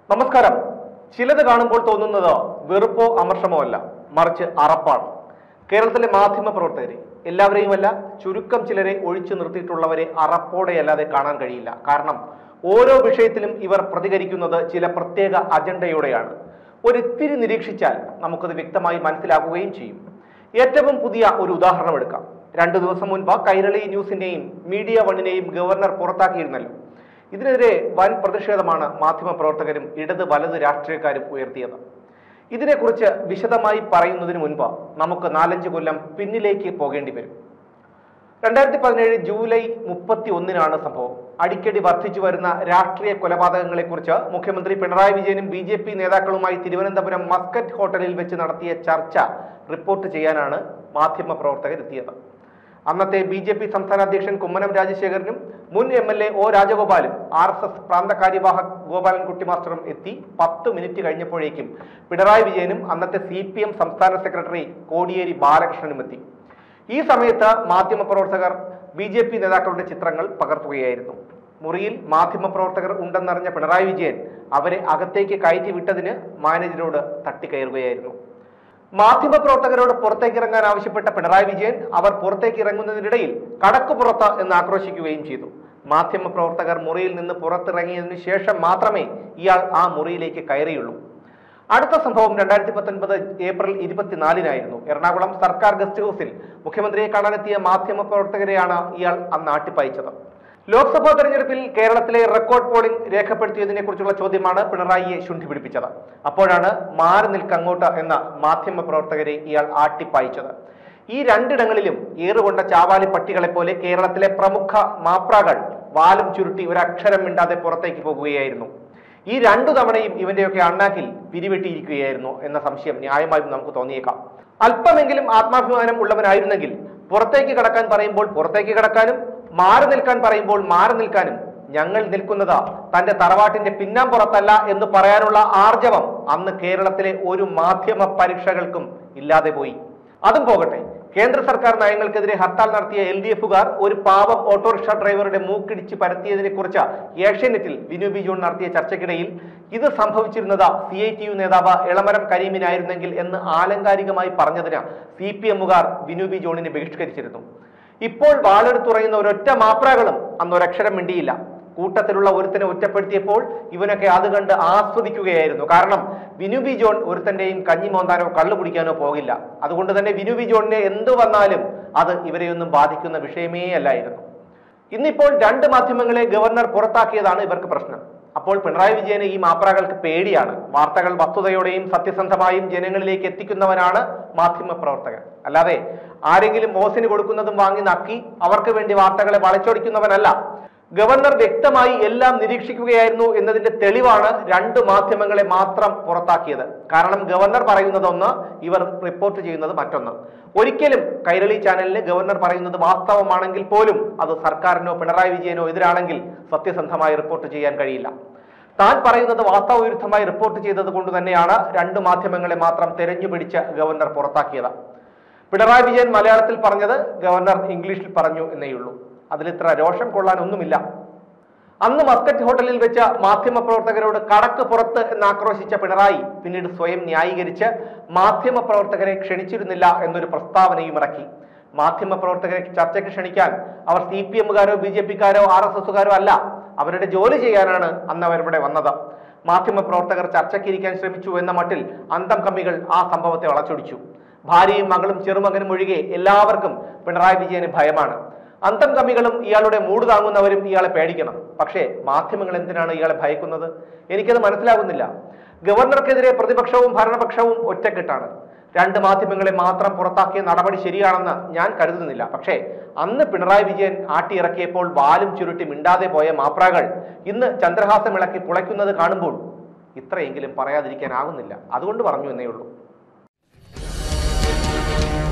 നമസ്കാരം ചിലത് കാണുമ്പോൾ തോന്നുന്നത് വെറുപ്പോ അമർഷമോ അല്ല മറിച്ച് അറപ്പാണ് കേരളത്തിലെ മാധ്യമ പ്രവർത്തകരെ എല്ലാവരെയുമല്ല ചുരുക്കം ചിലരെ ഒഴിച്ചു നിർത്തിയിട്ടുള്ളവരെ അറപ്പോടെയല്ലാതെ കാണാൻ കഴിയില്ല കാരണം ഓരോ വിഷയത്തിലും ഇവർ പ്രതികരിക്കുന്നത് ചില പ്രത്യേക അജണ്ടയോടെയാണ് ഒരിത്തിരി നിരീക്ഷിച്ചാൽ നമുക്കത് വ്യക്തമായി മനസ്സിലാക്കുകയും ചെയ്യും ഏറ്റവും പുതിയ ഒരു ഉദാഹരണം എടുക്കാം രണ്ടു ദിവസം മുൻപ് കൈരളി ന്യൂസിന്റെയും മീഡിയ വണ്ണിനെയും ഗവർണർ പുറത്താക്കിയിരുന്നല്ലോ ഇതിനെതിരെ വൻ പ്രതിഷേധമാണ് മാധ്യമപ്രവർത്തകരും ഇടത് വലത് രാഷ്ട്രീയക്കാരും ഉയർത്തിയത് ഇതിനെക്കുറിച്ച് വിശദമായി പറയുന്നതിന് മുൻപ് നമുക്ക് നാലഞ്ച് കൊല്ലം പിന്നിലേക്ക് പോകേണ്ടി വരും രണ്ടായിരത്തി പതിനേഴ് ജൂലൈ മുപ്പത്തി ഒന്നിനാണ് സംഭവം അടിക്കടി വർദ്ധിച്ചു വരുന്ന രാഷ്ട്രീയ കൊലപാതകങ്ങളെക്കുറിച്ച് മുഖ്യമന്ത്രി പിണറായി വിജയനും ബി ജെ പി നേതാക്കളുമായി തിരുവനന്തപുരം മസ്കറ്റ് ഹോട്ടലിൽ വെച്ച് നടത്തിയ ചർച്ച റിപ്പോർട്ട് ചെയ്യാനാണ് മാധ്യമ പ്രവർത്തകർ എത്തിയത് അന്നത്തെ ബി ജെ പി സംസ്ഥാന അധ്യക്ഷൻ കുമ്മനം രാജശേഖരനും മുൻ എം എൽ എ ഒ രാജഗോപാലും ആർ എസ് എസ് പ്രാന്ത കാര്യവാഹക് ഗോപാലൻകുട്ടി മാസ്റ്ററും എത്തി പത്ത് മിനിറ്റ് കഴിഞ്ഞപ്പോഴേക്കും പിണറായി വിജയനും അന്നത്തെ സി പി എം സംസ്ഥാന സെക്രട്ടറി കോടിയേരി ബാലകൃഷ്ണനും എത്തി ഈ സമയത്ത് മാധ്യമപ്രവർത്തകർ ബി ജെ പി നേതാക്കളുടെ ചിത്രങ്ങൾ പകർത്തുകയായിരുന്നു മുറിയിൽ മാധ്യമപ്രവർത്തകർ ഉണ്ടെന്നറിഞ്ഞ പിണറായി വിജയൻ അവരെ അകത്തേക്ക് കയറ്റി വിട്ടതിന് മാനേജരോട് തട്ടിക്കയറുകയായിരുന്നു മാധ്യമപ്രവർത്തകരോട് പുറത്തേക്ക് ഇറങ്ങാൻ ആവശ്യപ്പെട്ട പിണറായി വിജയൻ അവർ പുറത്തേക്ക് ഇറങ്ങുന്നതിനിടയിൽ കടക്ക് പുറത്ത് എന്ന് ആക്രോശിക്കുകയും ചെയ്തു മാധ്യമപ്രവർത്തകർ മുറിയിൽ നിന്ന് പുറത്തിറങ്ങിയതിനു ശേഷം മാത്രമേ ഇയാൾ ആ മുറിയിലേക്ക് കയറിയുള്ളൂ അടുത്ത സംഭവം രണ്ടായിരത്തി പത്തൊൻപത് ഏപ്രിൽ ഇരുപത്തിനാലിനായിരുന്നു എറണാകുളം സർക്കാർ ഗസ്റ്റ് ഹൗസിൽ മുഖ്യമന്ത്രിയെ കാണാനെത്തിയ മാധ്യമ പ്രവർത്തകരെയാണ് ഇയാൾ അന്ന് ആട്ടിപ്പായിച്ചത് ലോക്സഭാ തെരഞ്ഞെടുപ്പിൽ കേരളത്തിലെ റെക്കോർഡ് പോളിംഗ് രേഖപ്പെടുത്തിയതിനെ കുറിച്ചുള്ള ചോദ്യമാണ് പിണറായിയെ ശുണ്ഠി പിടിപ്പിച്ചത് അപ്പോഴാണ് മാറി നിൽക്കങ്ങോട്ട് എന്ന മാധ്യമ പ്രവർത്തകരെ ഇയാൾ ആട്ടിപ്പായിച്ചത് ഈ രണ്ടിടങ്ങളിലും ഏറുകൊണ്ട ചാവാലി പട്ടികളെ പോലെ കേരളത്തിലെ പ്രമുഖ മാപ്രാകൾ വാലും ചുരുട്ടി ഒരക്ഷരം മിണ്ടാതെ പുറത്തേക്ക് പോകുകയായിരുന്നു ഈ രണ്ടു തവണയും ഇവന്റെയൊക്കെ അണ്ണാക്കിൽ പിരിവെട്ടിയിരിക്കുകയായിരുന്നു എന്ന സംശയം ന്യായമായും നമുക്ക് തോന്നിയേക്കാം അല്പമെങ്കിലും ആത്മാഭിമാനം ഉള്ളവനായിരുന്നെങ്കിൽ പുറത്തേക്ക് കടക്കാൻ പറയുമ്പോൾ പുറത്തേക്ക് കടക്കാനും മാറി നിൽക്കാൻ പറയുമ്പോൾ മാറി നിൽക്കാനും ഞങ്ങൾ നിൽക്കുന്നത് തന്റെ തറവാട്ടിന്റെ പിന്നാമ്പുറത്തല്ല എന്ന് പറയാനുള്ള ആർജവം അന്ന് കേരളത്തിലെ ഒരു മാധ്യമ പരീക്ഷകൾക്കും ഇല്ലാതെ പോയി അതും പോകട്ടെ കേന്ദ്ര സർക്കാർ നയങ്ങൾക്കെതിരെ ഹർത്താൽ നടത്തിയ എൽ ഡി എഫുകാർ ഒരു പാവം ഓട്ടോറിക്ഷ ഡ്രൈവറുടെ മൂക്കിടിച്ച് പരത്തിയതിനെ കുറിച്ച് ഏഷ്യാനെറ്റിൽ വിനു ബി ജോൺ നടത്തിയ ചർച്ചയ്ക്കിടയിൽ ഇത് സംഭവിച്ചിരുന്നത് സി ഐ ടി യു നേതാവ് എളമരം കരീമിനായിരുന്നെങ്കിൽ എന്ന് ആലങ്കാരികമായി പറഞ്ഞതിന് സി പി എമ്മുകാർ വിനു ബി ജോണിനെ ബഹിഷ്കരിച്ചിരുന്നു ഇപ്പോൾ വാളെടുത്തുറയുന്ന ഒരൊറ്റ മാപ്രാകളും അന്ന് ഒരക്ഷരം മിണ്ടിയില്ല കൂട്ടത്തിലുള്ള ഒരുത്തനെ ഒറ്റപ്പെടുത്തിയപ്പോൾ ഇവനൊക്കെ അത് കണ്ട് ആസ്വദിക്കുകയായിരുന്നു കാരണം വിനു ബി ജോൺ ഒരുത്തന്റെയും കഞ്ഞി മോന്താനോ കള്ളു കുടിക്കാനോ പോകില്ല അതുകൊണ്ട് തന്നെ വിനു ബി ജോണിനെ എന്തു വന്നാലും അത് ഇവരെയൊന്നും ബാധിക്കുന്ന വിഷയമേ അല്ലായിരുന്നു ഇന്നിപ്പോൾ രണ്ട് മാധ്യമങ്ങളെ ഗവർണർ പുറത്താക്കിയതാണ് ഇവർക്ക് പ്രശ്നം അപ്പോൾ പിണറായി വിജയന് ഈ മാപ്രാകൾക്ക് പേടിയാണ് വാർത്തകൾ വസ്തുതയോടെയും സത്യസന്ധമായും ജനങ്ങളിലേക്ക് എത്തിക്കുന്നവനാണ് മാധ്യമ പ്രവർത്തകൻ അല്ലാതെ ആരെങ്കിലും ഓസിന് കൊടുക്കുന്നതും വാങ്ങി നക്കി അവർക്ക് വേണ്ടി വാർത്തകളെ വളച്ചൊടിക്കുന്നവനല്ല ഗവർണർ വ്യക്തമായി എല്ലാം നിരീക്ഷിക്കുകയായിരുന്നു എന്നതിന്റെ തെളിവാണ് രണ്ട് മാധ്യമങ്ങളെ മാത്രം പുറത്താക്കിയത് കാരണം ഗവർണർ പറയുന്നത് ഒന്ന് ഇവർ റിപ്പോർട്ട് ചെയ്യുന്നത് മറ്റൊന്ന് ഒരിക്കലും കൈരളി ചാനലിന് ഗവർണർ പറയുന്നത് വാസ്തവമാണെങ്കിൽ പോലും അത് സർക്കാരിനോ പിണറായി വിജയനോ എതിരാണെങ്കിൽ സത്യസന്ധമായി റിപ്പോർട്ട് ചെയ്യാൻ കഴിയില്ല താൻ പറയുന്നത് വാസ്തവവിരുദ്ധമായി റിപ്പോർട്ട് ചെയ്തത് കൊണ്ട് തന്നെയാണ് രണ്ട് മാധ്യമങ്ങളെ മാത്രം തെരഞ്ഞുപിടിച്ച് ഗവർണർ പുറത്താക്കിയത് പിണറായി വിജയൻ മലയാളത്തിൽ പറഞ്ഞത് ഗവർണർ ഇംഗ്ലീഷിൽ പറഞ്ഞു എന്നേയുള്ളൂ അതിലിത്ര രോഷം കൊള്ളാനൊന്നുമില്ല അന്ന് മസ്കറ്റ് ഹോട്ടലിൽ വെച്ച മാധ്യമപ്രവർത്തകരോട് കടക്ക് പുറത്ത് എന്ന് ആക്രോശിച്ച പിണറായി പിന്നീട് സ്വയം ന്യായീകരിച്ച് മാധ്യമപ്രവർത്തകരെ ക്ഷണിച്ചിരുന്നില്ല എന്നൊരു പ്രസ്താവനയും ഇറക്കി മാധ്യമപ്രവർത്തകരെ ചർച്ചയ്ക്ക് ക്ഷണിക്കാൻ അവർ സി പി എമ്മുകാരോ ബി ജെ പിക്കാരോ ആർ എസ് എസുകാരോ അല്ല അവരുടെ ജോലി ചെയ്യാനാണ് അന്ന് അവരിവിടെ വന്നത് മാധ്യമപ്രവർത്തകർ ചർച്ചയ്ക്കിരിക്കാൻ ശ്രമിച്ചു എന്ന മട്ടിൽ അന്തം കമ്മികൾ ആ സംഭവത്തെ വളച്ചൊടിച്ചു ഭാര്യയും മകളും ചെറുമകനും ഒഴികെ എല്ലാവർക്കും പിണറായി വിജയന് ഭയമാണ് അന്തം കമ്മികളും ഇയാളുടെ മൂട് താങ്ങുന്നവരും ഇയാളെ പേടിക്കണം പക്ഷേ മാധ്യമങ്ങൾ എന്തിനാണ് ഇയാളെ ഭയക്കുന്നത് എനിക്കത് മനസ്സിലാകുന്നില്ല ഗവർണർക്കെതിരെ പ്രതിപക്ഷവും ഭരണപക്ഷവും ഒറ്റക്കെട്ടാണ് രണ്ട് മാധ്യമങ്ങളെ മാത്രം പുറത്താക്കിയ നടപടി ശരിയാണെന്ന് ഞാൻ കരുതുന്നില്ല പക്ഷേ അന്ന് പിണറായി വിജയൻ ആട്ടിയിറക്കിയപ്പോൾ വാലും ചുരുട്ടി മിണ്ടാതെ പോയ മാപ്രാകൾ ഇന്ന് ചന്ദ്രഹാസം ഇളക്കി പുളയ്ക്കുന്നത് കാണുമ്പോൾ ഇത്രയെങ്കിലും പറയാതിരിക്കാനാകുന്നില്ല അതുകൊണ്ട് പറഞ്ഞു എന്നേ ഉള്ളൂ